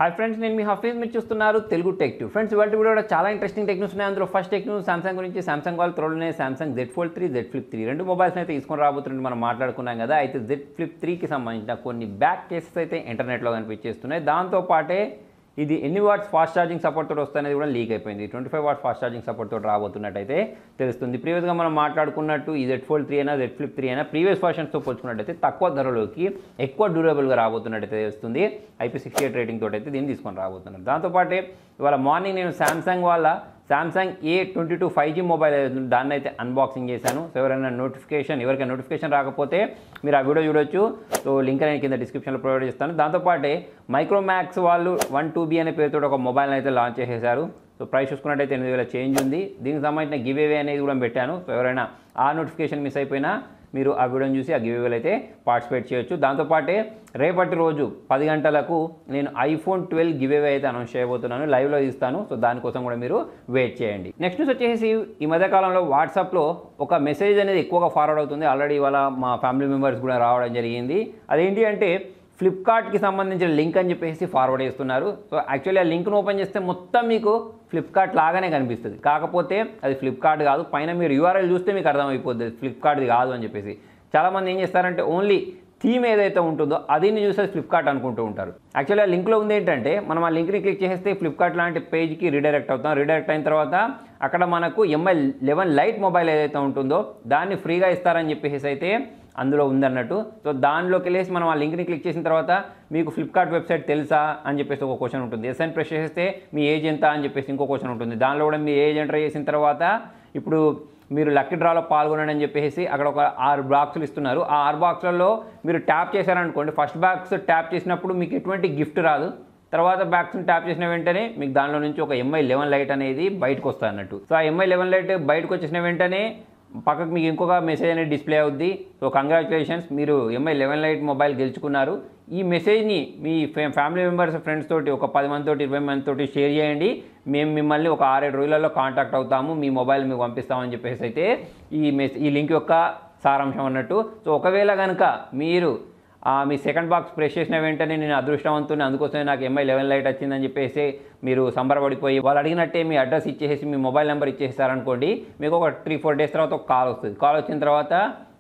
hi friends నేను మీ హఫీజ్ మీరు చూస్తున్నారు తెలుగు టెక్ ట్యూబ్ ఫ్రెండ్స్ ఇవాళ వీడియో కూడా చాలా ఇంట్రెస్టింగ్ టెక్ న్యూస్ ఉన్నాయి అందులో ఫస్ట్ టెక్ న్యూస్ సామ్సంగ్ గురించి సామ్సంగ్ వాళ్ళు త్వరలోనే Samsung Z Fold three Z Flip three రెండు మొబైల్స్ అయితే తీసుకొని రాబోతున్నట్టు మనం మాట్లాడుకున్నాం కదా అయితే జెడ్ ఫ్లిప్ త్రీకి సంబంధించిన కొన్ని బ్యాక్ కేసెస్ అయితే ఇంటర్నెట్లో కనిపించేస్తున్నాయి దాంతో పాటే ఇది ఎన్ని వాట్స్ ఫాస్ట్ ఛార్జింగ్ సపోర్ట్ తోటి వస్తాయనేది కూడా లీక్ అయిపోయింది twenty five watts fast charging support తోటి రాబోతున్నట్టయితే తెలుస్తుంది ప్రీవియస్గా మనం మాట్లాడుకున్నట్టు ఈ జెడ్ ఫోల్డ్ త్రీ అయినా జెడ్ ఫ్లిప్ త్రీ అయినా ప్రీవియస్ వర్షన్స్తో పోల్చుకున్నట్టయితే తక్కువ ధరలోకి ఎక్కువ డ్యూరబుల్గా రాబోతున్నట్టయితే తెలుస్తుంది ఐపీ సిక్స్టీ ఎయిట్ రేటింగ్ తోటి అయితే దీన్ని తీసుకొని రాబోతున్నారు దాంతోపాటే ఇవాళ మార్నింగ్ నేను శాంసంగ్ వాళ్ళ Samsung A twenty two five G mobile ఏదైతే ఉందో దాన్ని అయితే అన్బాక్సింగ్ చేశాను సో ఎవరైనా నోటిఫికేషన్ ఎవరికైనా నోటిఫికేషన్ రాకపోతే మీరు ఆ వీడియో చూడొచ్చు సో లింక్ అనేది కింద డిస్క్రిప్షన్లో ప్రొవైడ్ చేస్తాను దాంతోపాటే మైక్రోమ్యాక్స్ వాళ్ళు వన్ టూ బీ అనే పేరుతో ఒక మొబైల్ అయితే లాంచ్ చేసేశారు సో ప్రైస్ చూసుకున్నట్టయితే ఎనిమిది వేల చేంజ్ ఉంది దీనికి సంబంధించిన గివ్ అవే అనేది కూడా పెట్టాను సో ఎవరైనా ఆ నోటిఫికేషన్ మిస్ అయిపోయినా మీరు ఆ వీడియోని చూసి ఆ గివ్ అవేలు అయితే పార్టిసిపేట్ చేయొచ్చు దాంతోపాటే రేపటి రోజు పది గంటలకు నేను ఐఫోన్ ట్వెల్వ్ గివ్ అవే అయితే అనౌన్స్ చేయబోతున్నాను లైవ్లో ఇస్తాను సో దానికోసం కూడా మీరు వెయిట్ చేయండి నెక్స్ట్ న్యూస్ వచ్చేసి ఈ మధ్యకాలంలో వాట్సాప్లో ఒక మెసేజ్ అనేది ఎక్కువగా ఫార్వర్డ్ అవుతుంది ఆల్రెడీ ఇవాళ మా ఫ్యామిలీ మెంబర్స్ కూడా రావడం జరిగింది అదేంటి అంటే ఫ్లిప్కార్ట్కి సంబంధించిన లింక్ అని చెప్పేసి ఫార్వర్డ్ చేస్తున్నారు సో యాక్చువల్లీ ఆ లింక్ను ఓపెన్ చేస్తే మొత్తం మీకు ఫ్లిప్కార్ట్ లాగానే కనిపిస్తుంది కాకపోతే అది ఫ్లిప్కార్ట్ కాదు పైన మీరు యూఆర్ఎల్ చూస్తే మీకు అర్థమైపోద్ది ఫ్లిప్కార్ట్ది కాదు అని చెప్పేసి చాలామంది ఏం చేస్తారంటే ఓన్లీ థీమ్ ఏదైతే ఉంటుందో అది చూస్తే ఫ్లిప్కార్ట్ అనుకుంటూ ఉంటారు యాక్చువల్లీ ఆ లింక్లో ఉంది ఏంటంటే మనం ఆ లింక్ని క్లిక్ చేస్తే ఫ్లిప్కార్ట్ లాంటి పేజ్కి రీడైరెక్ట్ అవుతాం రీడైరెక్ట్ అయిన తర్వాత అక్కడ మనకు ఎంఐ లెవెన్ లైట్ మొబైల్ ఏదైతే ఉంటుందో దాన్ని ఫ్రీగా ఇస్తారని చెప్పేసి అయితే అందులో ఉందన్నట్టు సో దానిలోకి వెళ్ళేసి మనం ఆ లింక్ని క్లిక్ చేసిన తర్వాత మీకు ఫ్లిప్కార్ట్ వెబ్సైట్ తెలుసా అని చెప్పేసి ఒక క్వశ్చన్ ఉంటుంది ఎస్ అని ప్రెస్ చేస్తే మీ ఏజ్ ఎంత అని చెప్పేసి ఇంకో క్వశ్చన్ ఉంటుంది దానిలో కూడా మీ ఏజ్ ఎంటర్ చేసిన తర్వాత ఇప్పుడు మీరు లక్కీ డ్రాలో పాల్గొనండి అని చెప్పేసి అక్కడ ఒక ఆరు బాక్సులు ఇస్తున్నారు ఆ ఆరు బాక్సులలో మీరు ట్యాప్ చేశారనుకోండి ఫస్ట్ బాక్స్ ట్యాప్ చేసినప్పుడు మీకు ఎటువంటి గిఫ్ట్ రాదు తర్వాత బ్యాక్స్ని ట్యాప్ చేసిన వెంటనే మీకు దానిలో నుంచి ఒక ఎంఐ లెవెన్ లైట్ అనేది బయటకు వస్తుంది అన్నట్టు సో ఆ ఎంఐ లెవెన్ లైట్ బయటకు వచ్చేసిన వెంటనే పక్కకు మీకు ఇంకొక మెసేజ్ అనేది డిస్ప్లే అవుద్ది సో కంగ్రాచులేషన్స్ మీరు ఎంఐ లెవెన్ లైట్ మొబైల్ గెలుచుకున్నారు ఈ మెసేజ్ని మీ ఫ్యామిలీ మెంబర్స్ ఫ్రెండ్స్ తోటి ఒక పది మంది తోటి ఇరవై మంది తోటి షేర్ చేయండి మేము మిమ్మల్ని ఒక ఆరేడు రోజులలో కాంటాక్ట్ అవుతాము మీ మొబైల్ మీకు పంపిస్తామని చెప్పేసి అయితే ఈ మెస్ ఈ లింక్ యొక్క సారాంశం అన్నట్టు సో ఒకవేళ కనుక మీరు ఆ, మీ సెకండ్ బాక్స్ ప్రెస్ చేసిన వెంటనే నేను అదృష్టవంతుని అందుకోసమే నాకు ఎంఐ లెవెన్ లైట్ వచ్చిందని చెప్పేసి మీరు సంబరపడిపోయి వాళ్ళు అడిగినట్టే మీ అడ్రస్ ఇచ్చేసి మీ మొబైల్ నెంబర్ ఇచ్చేసారనుకోండి మీకు ఒక త్రీ ఫోర్ డేస్ తర్వాత ఒక కాల్ వస్తుంది కాల్ వచ్చిన తర్వాత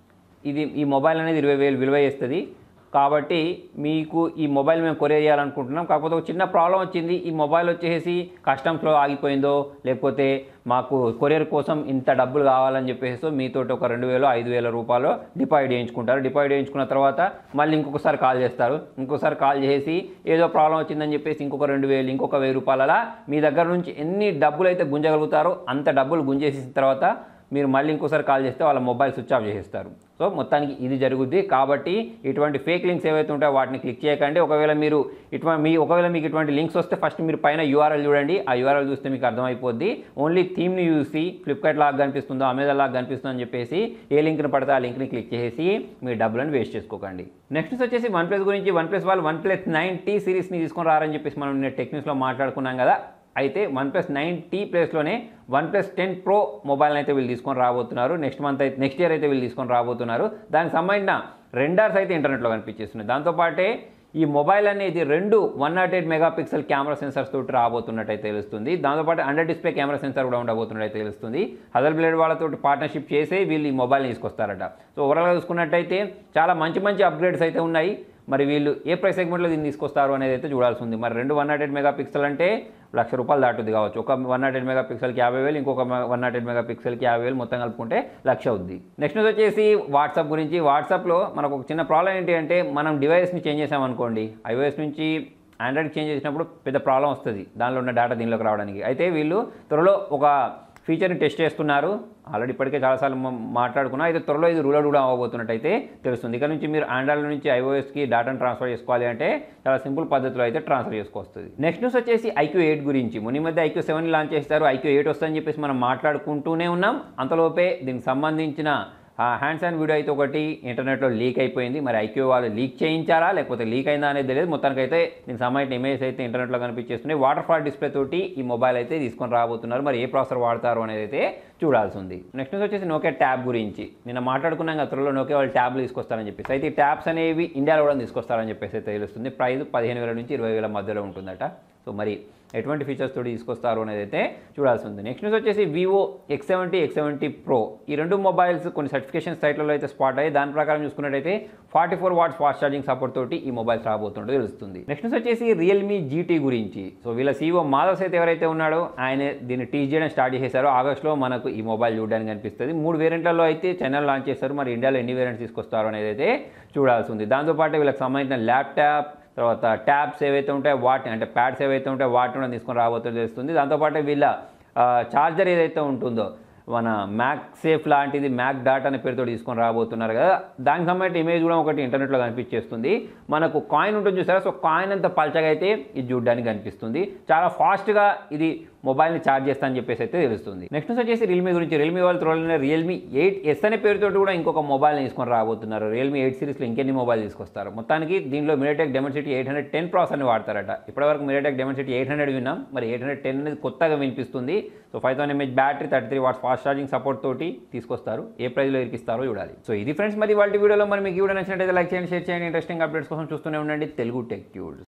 ఇది ఈ మొబైల్ అనేది ఇరవై వేలు విలువ చేస్తుంది కాబట్టి మీకు ఈ మొబైల్ మేము కొరియర్ చేయాలనుకుంటున్నాం కాకపోతే ఒక చిన్న ప్రాబ్లం వచ్చింది ఈ మొబైల్ వచ్చేసి కస్టమ్స్లో ఆగిపోయిందో లేకపోతే మాకు కొరియర్ కోసం ఇంత డబ్బులు కావాలని చెప్పేసి మీతో ఒక రెండు వేలు ఐదు వేల రూపాయలు డిపాజిట్ చేయించుకుంటారు డిపాజిట్ చేయించుకున్న తర్వాత మళ్ళీ ఇంకొకసారి కాల్ చేస్తారు ఇంకోసారి కాల్ చేసి ఏదో ప్రాబ్లం వచ్చిందని చెప్పేసి ఇంకొక రెండు వేలు ఇంకొక వెయ్యి రూపాయల మీ దగ్గర నుంచి ఎన్ని డబ్బులు అయితే గుంజగలుగుతారో అంత డబ్బులు గుంజేసిన తర్వాత మీరు మళ్ళీ ఇంకోసారి కాల్ చేస్తే వాళ్ళ మొబైల్ స్విచ్ ఆఫ్ చేసేస్తారు సో మొత్తానికి ఇది జరుగుద్ది కాబట్టి ఇటువంటి ఫేక్ లింక్స్ ఏవైతే ఉంటాయో వాటిని క్లిక్ చేయకండి ఒకవేళ మీరు ఇటువంటి మీ ఒకవేళ మీకు ఇటువంటి లింక్స్ వస్తే ఫస్ట్ మీరు పైన యూఆర్ఎల్ చూడండి ఆ యూఆర్ఎల్ చూస్తే మీకు అర్థమైపోద్ది ఓన్లీ థీమ్ని చూసి ఫ్లిప్కార్ట్ లాగా కనిపిస్తుందో అమెజాన్ లాగా కనిపిస్తుందో అని చెప్పేసి ఏ లింక్ని పడితే ఆ లింక్ని క్లిక్ చేసి మీ డబ్బులను వేస్ట్ చేసుకోకండి నెక్స్ట్ వచ్చేసి వన్ ప్లస్ గురించి వన్ ప్లస్ వాళ్ళు వన్ ప్లస్ నైన్ టీ సిరీస్ని తీసుకొని రారని చెప్పేసి మనం నేను టెక్నిక్స్లో మాట్లాడుకున్నాం కదా అయితే వన్ ప్లస్ నైన్ టీ ప్లేస్లోనే OnePlus ten pro mobile అయితే వీళ్ళు తీసుకొని రాబోతున్నారు నెక్స్ట్ మంత్ అయితే నెక్స్ట్ ఇయర్ అయితే వీళ్ళు తీసుకొని రాబోతున్నారు దానికి సంబంధించిన రెండర్స్ అయితే ఇంటర్నెట్లో కనిపించేస్తున్నాయి దాంతోపాటే ఈ మొబైల్ అనేది రెండు one nought eight megapixel camera sensors తోటి రాబోతున్నట్టయితే తెలుస్తుంది దాంతోపాటు అండర్ డిస్ప్లే కెమెరా సెన్సర్ కూడా ఉండబోతున్నట్టయితే తెలుస్తుంది హజల్ బ్లేడ్ వాళ్ళతో పార్ట్నర్షిప్ చేసే వీళ్ళు ఈ మొబైల్ని తీసుకొస్తారట సో ఓవరాల్గా చూసుకున్నట్టయితే చాలా మంచి మంచి అప్గ్రేడ్స్ అయితే ఉన్నాయి మరి వీళ్ళు ఏ ప్రైస్ సెగ్మెంట్లో దీన్ని తీసుకొస్తారు అనేది అయితే చూడాల్సి ఉంది మరి రెండు one nought eight megapixel అంటే లక్ష రూపాయలు దాటుద్ది కావచ్చు ఒక వన్ నాట్ ఎయిట్ మెగా పిక్సెల్కి యాభై వేలు ఇంకొక వన్ నాట్ ఎయిట్ మెగా పిక్సెల్కి యాభై వేలు మొత్తం కలుపుకుంటే లక్ష అవుద్ది నెక్స్ట్ వచ్చేసి వాట్సాప్ గురించి వాట్సాప్లో మనకు ఒక చిన్న ప్రాబ్లం ఏంటి అంటే మనం డివైస్ని చేంజ్ చేసామనుకోండి ఐఓఎస్ నుంచి ఆండ్రాయిడ్ చేంజ్ చేసినప్పుడు పెద్ద ప్రాబ్లం వస్తుంది దానిలో ఉన్న డేటా దీనిలోకి రావడానికి అయితే వీళ్ళు త్వరలో ఒక ఫీచర్ని టెస్ట్ చేస్తున్నారు ఆల్రెడీ ఇప్పటికే చాలాసార్లు మ- మాట్లాడుకున్నా అయితే త్వరలో ఇది రూల్ అవుట్ కూడా అవ్వబోతున్నట్టయితే తెలుస్తుంది ఇక్కడ నుంచి మీరు ఆండ్రాయిడ్ నుంచి ఐఓఎస్కి డేటాను ట్రాన్స్ఫర్ చేసుకోవాలి అంటే చాలా సింపుల్ పద్ధతిలో అయితే ట్రాన్స్ఫర్ చేసుకోవస్తుంది నెక్స్ట్ న్యూస్ వచ్చేసి ఐక్యూ ఎయిట్ గురించి మొన్న ఈ మధ్య ఐక్యూ సెవెన్ లాంచ్ చేస్తారు ఐక్యూ ఎయిట్ వస్తుందని చెప్పేసి మనం మాట్లాడుకుంటూనే ఉన్నాం అంతలోపే దీనికి సంబంధించిన ఆ హ్యాండ్స్ అండ్ వీడియో అయితే ఒకటి ఇంటర్నెట్లో లీక్ అయిపోయింది మరి ఐక్యూ వాళ్ళు లీక్ చేయించారా లేకపోతే లీక్ అయిందా అనేది తెలియదు మొత్తానికైతే దీనికి సంబంధించిన ఇమేజ్ అయితే ఇంటర్నెట్లో కనిపించేస్తున్నాయి వాటర్ ఫాల్ డిస్ప్లే తోటి ఈ మొబైల్ అయితే తీసుకొని రాబోతున్నారు మరి ఏ ప్రాసెసర్ వాడతారు అనేది అయితే చూడాల్సి ఉంది నెక్స్ట్ న్యూస్ వచ్చేసి నోకియా ట్యాబ్ గురించి నిన్న మాట్లాడుకున్నాం కదా త్వరలో నోకియా వాళ్ళు ట్యాబ్లు తీసుకొస్తారని చెప్పేసి అయితే ఈ ట్యాబ్స్ అనేవి ఇండియాలో కూడా తీసుకొస్తారని చెప్పేసి అయితే తెలుస్తుంది ప్రైస్ పదిహేను వేల నుంచి ఇరవై వేల మధ్యలో ఉంటుందట సో మరి ఎటువంటి ఫీచర్స్ తోటి తీసుకొస్తారు అనేది అయితే చూడాల్సి ఉంది నెక్స్ట్ న్యూస్ వచ్చేసి Vivo X seventy X seventy pro ఈ రెండు మొబైల్స్ కొన్ని సర్టిఫికేషన్ సైట్లలో అయితే స్పాట్ అయ్యి దాని ప్రకారం చూసుకున్నట్టయితే forty four watts fast charging support తోటి ఈ మొబైల్స్ రాబోతుంటే తెలుస్తుంది నెక్స్ట్ న్యూస్ వచ్చేసి రియల్మీ జీటీ గురించి సో వీళ్ళ సీఓ మాధవ్ అయితే ఎవరైతే ఉన్నాడో ఆయన దీన్ని టీచ్ చేయడం స్టార్ట్ చేశారో ఆగస్ట్లో మనకు ఈ మొబైల్ చూడడానికి కనిపిస్తుంది మూడు వేరియంట్లలో అయితే చెన్నైలో లాంచ్ చేస్తారు మరి ఇండియాలో ఎన్ని వేరియంట్స్ తీసుకొస్తారో అనేది అయితే చూడాల్సి ఉంది దాంతోపాటు వీళ్ళకి సంబంధించిన ల్యాప్టాప్ తర్వాత ట్యాబ్స్ ఏవైతే ఉంటాయో వాటిని అంటే ప్యాడ్స్ ఏవైతే ఉంటాయో వాటిని కూడా తీసుకొని రాబోతుందో తెలుస్తుంది దాంతోపాటు వీళ్ళ చార్జర్ ఏదైతే ఉంటుందో మన మ్యాక్ సేఫ్ లాంటిది మ్యాక్ డాట్ అనే పేరుతో తీసుకొని రాబోతున్నారు కదా దానికి సంబంధించిన ఇమేజ్ కూడా ఒకటి ఇంటర్నెట్లో కనిపించేస్తుంది మనకు కాయిన్ ఉంటుంది చూసారా సో కాయిన్ అంత పల్చగా అయితే ఇది చూడడానికి కనిపిస్తుంది చాలా ఫాస్ట్గా ఇది మొబైల్ని ఛార్జ్ చేస్తా అని చెప్పేసి అయితే తెలుస్తుంది నెక్స్ట్ వచ్చేసి రియల్మీ గురించి రియల్మీ వాళ్ళు త్వరలోనే రియల్మీ ఎయిట్ ఎస్ అనే పేరుతో కూడా ఇంకొక మొబైల్ని తీసుకొని రాబోతున్నారు రియల్మీ ఎయిట్ సిరీస్లో ఇంకెన్ని మొబైల్ తీసుకొస్తారు మొత్తానికి దీనిలో MediaTek Dimensity eight hundred ten ప్రాసెస్ని వాడతారట ఇప్పటివరకు మిరేటెక్ డెమన్సిటీ ఎయిట్ హండ్రెడ్ విన్నాం మరి ఎయిట్ హండ్రెడ్ టెన్ అనేది కొత్తగా వినిపిస్తుంది so five thousand mAh battery thirty three watts fast charging support తోటి తీసుకొస్తారు ఏ ప్రైస్లో ఇరికిస్తారో చూడాలి సో ఇది ఫ్రెండ్స్ మరి వాళ్ళ వీడియోలో మరి మీకు వీడియో నచ్చినట్టయితే లైక్ చేయండి షేర్ చేయండి ఇంట్రెస్టింగ్ అప్డేట్స్ కోసం చూస్తూనే ఉండండి తెలుగు టెక్ ట్యూడ్స్